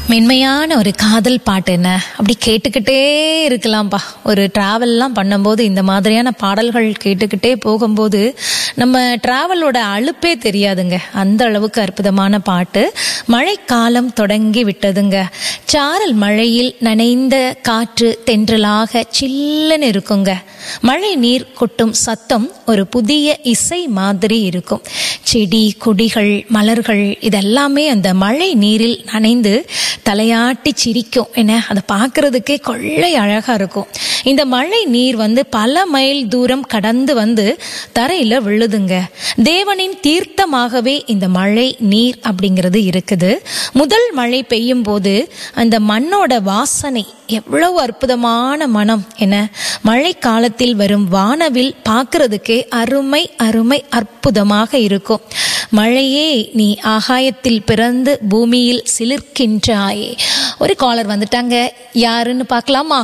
மென்மையான ஒரு காதல் பாட்டு என்ன அப்படி கேட்டுக்கிட்டே இருக்கலாம்ப்பா ஒரு டிராவல்லாம் பண்ணும்போது இந்த மாதிரியான பாடல்கள் கேட்டுக்கிட்டே போகும்போது நம்ம டிராவலோட அலுப்பே தெரியாதுங்க அந்த அளவுக்கு அற்புதமான பாட்டு மழைக்காலம் தொடங்கி விட்டதுங்க சாரல் மழையில் நனைந்த காற்று தென்றலாக சில்லுன்னு இருக்குங்க மழை நீர் கொட்டும் சத்தம் ஒரு புதிய இசை மாதிரி இருக்கும் செடி கொடிகள் மலர்கள் இதெல்லாமே அந்த மழை நீரில் நனைந்து தலையாட்டி சிரிக்கும் என்ன அதை பார்க்கறதுக்கே கொள்ளை அழகா இருக்கும் இந்த மழை நீர் வந்து பல மைல் தூரம் கடந்து வந்து தரையில விழுதுங்க தேவனின் தீர்த்தமாகவே இந்த மழை நீர் அப்படிங்கிறது இருக்குது முதல் மழை பெய்யும் போது அந்த மண்ணோட வாசனை எவ்வளவு அற்புதமான மனம் என்ன மழை காலத்தில் வரும் வானவில் பார்க்கறதுக்கே அருமை அருமை அற்புதமாக இருக்கும் மழையே நீ ஆகாயத்தில் பிறந்து பூமியில் சிலிர்க்கின்றாயே ஒரு காலர் வந்துட்டாங்க யாருன்னு பார்க்கலாமா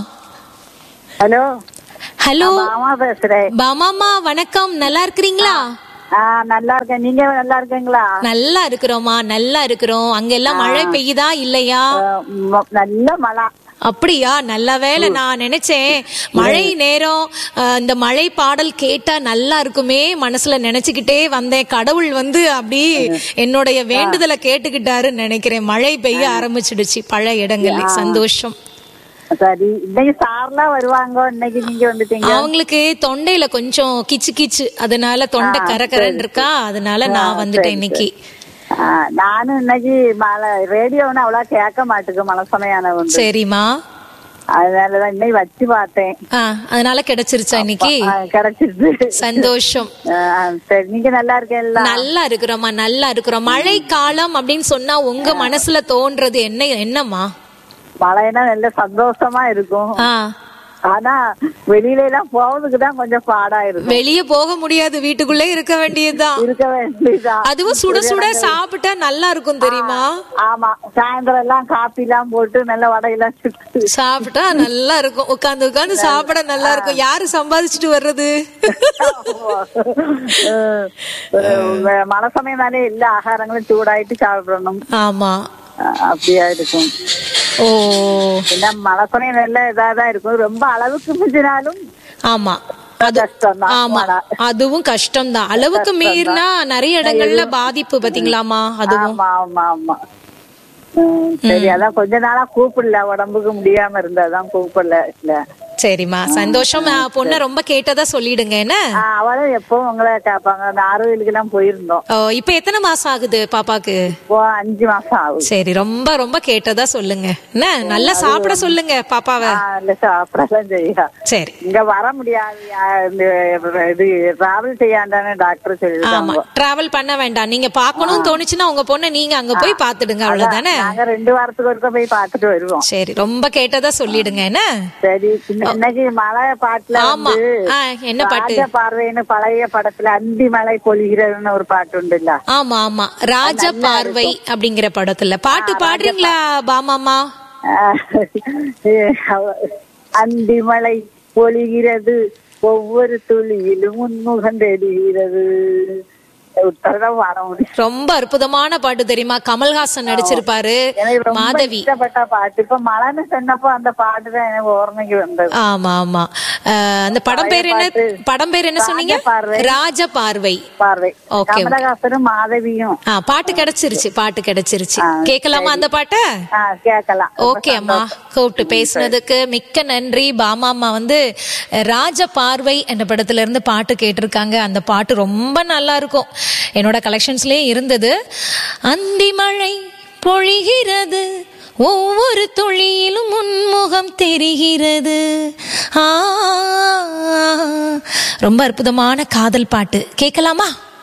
ஹலோ ஹலோ மாமா பேசுறேன் பாமாமா வணக்கம் நல்லா இருக்கிறீங்களா ஆ நல்லா இருக்கேன் நீங்க நல்லா இருக்கீங்களா நல்லா இருக்கிறோமா நல்லா இருக்கிறோம் அங்க எல்லாம் மழை பெய்யுதா இல்லையா அஹ், ம- நல்ல மழை அப்படியா நல்ல வேளை நான் நினைச்சேன் மழை நேரம் அஹ், இந்த மழை பாடல் கேட்டா நல்லா இருக்குமே மனசுல நினைச்சுக்கிட்டே வந்தேன் கடவுள் வந்து அப்படி என்னுடைய வேண்டுதலை கேட்டுக்கிட்டாருன்னு நினைக்கிறேன் மழை பெய்ய ஆரம்பிச்சிடுச்சு பல இடங்கள்ல சந்தோஷம் சரி இன்னைக்கு சார்லாம் வருவாங்க இன்னைக்கு நீங்க வந்துட்டீங்க அவங்களுக்கு தொண்டையில கொஞ்சம் கிச்சு கிச்சு அதனால தொண்டை கரகரன்னு இருக்கா அதனால நான் வந்துட்டேன் இன்னைக்கு ஆ, நானும் இன்னைக்கு மழை ரேடியோன்னு அவ்வளோ கேட்க மாட்டுக்கு மழை சமயான வந்து சரிம்மா அதனாலதான் இன்னைக்கு வச்சு பார்த்தேன் ஆ அதனால கிடைச்சிருச்சா இன்னைக்கு ஆ, கிடைச்சிருச்சு சந்தோஷம் ஆ, சரி நீங்க நல்லா இருக்கீங்களா நல்லா இருக்கிறோம்மா நல்லா இருக்கிறோம் மழை காலம் அப்படின்னு சொன்னா உங்க மனசுல தோன்றது என்ன என்னம்மா மழைன்னா நல்ல சந்தோஷமா இருக்கும் ஆ ஆனா வெளியில எல்லாம் போறதுக்கு தான் கொஞ்சம் பாடா இருக்கும் வெளிய போக முடியாது வீட்டுக்குள்ளே இருக்க வேண்டியதுதான் இருக்க வேண்டியதா அதுவும் சுட சுட சாப்பிட்டா நல்லா இருக்கும் தெரியுமா ஆமா சாயந்தரம் எல்லாம் காப்பி எல்லாம் போட்டு நல்ல வடையெல்லாம் சுட்டு சாப்பிட்டா நல்லா இருக்கும் உட்காந்து உட்காந்து சாப்பிட நல்லா இருக்கும் யாரு சம்பாதிச்சுட்டு வர்றது அஹ் மழை சமயம் தானே எல்லா ஆகாரங்களும் சூடாயிட்டு சாப்பிடணும் ஆமா அஹ் அப்படியா இருக்கும் ஓ என்ன மழை சமயம் நல்ல இதாதான் இருக்கும் ரொம்ப அளவுக்கு மிஞ்சினாலும் ஆமா அது கஷ்டம் ஆமா அதுவும் கஷ்டம்தான் அளவுக்கு மீறினா நிறைய இடங்கள்ல பாதிப்பு பாத்தீங்களாமா அதுவும் ஆமா ஆமா ஆமா உம், சரி அதான் கொஞ்ச நாளா கூப்பிடல உடம்புக்கு முடியாம இருந்ததான் கூப்பிடல இல்ல சரிம்மா சந்தோஷம் ஆ, பொண்ணை ரொம்ப கேட்டதா சொல்லிடுங்க என்ன ஆஹ் அவளும் எப்பவும் உங்களை கேட்பாங்க அந்த ஆரோவிலுக்கு எல்லாம் போயிருந்தோம் ஓ, இப்ப எத்தனை மாசம் ஆகுது பாப்பாக்கு இப்போ அஞ்சு மாசம் ஆகுது சரி ரொம்ப ரொம்ப கேட்டதா சொல்லுங்க என்ன நல்லா சாப்பிட சொல்லுங்க பாப்பாவை ஆஹ் இல்ல சாப்பிடலாம் செய்யா சரி இங்க வர முடியாது யா- இந்த இது டிராவல் செய்யாண்டானே டாக்டர் ஆமா சொல்லிருக்காங்க டிராவல் பண்ண வேண்டாம் நீங்க பார்க்கணும்னு தோணுச்சுன்னா உங்க பொண்ணை நீங்க அங்க போய் பாத்துடுங்க அவ்வளவுதானே நாங்க ரெண்டு வாரத்துக்கு ஒருக்க போய் பார்த்துட்டு வருவோம் சரி ரொம்ப கேட்டதா சொல்லிடுங்க என்ன சரி இன்ன- இன்னைக்கு மழை பாட்டுல ஆமா வந்து ஆ, என்ன பாட்டு ராஜ பார்வைன்னு பழைய படத்துல அந்தி மழை பொழிகிறதுன்னு ஒரு பாட்டு உண்டுல்ல ஆமா ஆமா ராஜ பார்வை அப்படிங்கிற படத்துல பாட்டு பாடுறீங்களா பாமாமா அவ- அந்தி மழை பொழிகிறது ஒவ்வொரு துளியிலும் உன்முகம் தெரிகிறது உத்தரதான் வர முடியும் ரொம்ப அற்புதமான பாட்டு தெரியுமா கமல்ஹாசன் நடிச்சிருப்பாரு எனக்கு ரொம்ப மாதவி இஷ்டப்பட்ட பாட்டு இப்ப மழைன்னு சொன்னப்போ அந்த பாட்டு தான் எனக்கு ஓர்மைக்கு வந்தது ஆமா ஆமா அஹ், அந்த படம் பேர் என்ன படம் பேர் என்ன சொன்னீங்க பார்வை. ராஜ பார்வை பார்வை Okay. கமலஹாசனும் மாதவியும் ஆ பாட்டு கிடைச்சிருச்சு பாட்டு கிடைச்சிருச்சு கேட்கலாமா அந்த பாட்டை ஆ, கேட்கலாம் ஓகே அம்மா கூப்பிட்டு பேசுனதுக்கு மிக்க நன்றி பாமா அம்மா வந்து அஹ், ராஜ பார்வை என்ற படத்துல இருந்து பாட்டு கேட்டிருக்காங்க அந்த பாட்டு ரொம்ப நல்லா இருக்கும் என்னோட கலெக்ஷன்ஸ்லயே இருந்தது அந்தி மழை பொழிகிறது ஒவ்வொரு துளியிலும் உன்முகம் தெரிகிறது ஆ ரொம்ப அற்புதமான காதல் பாட்டு கேட்கலாமா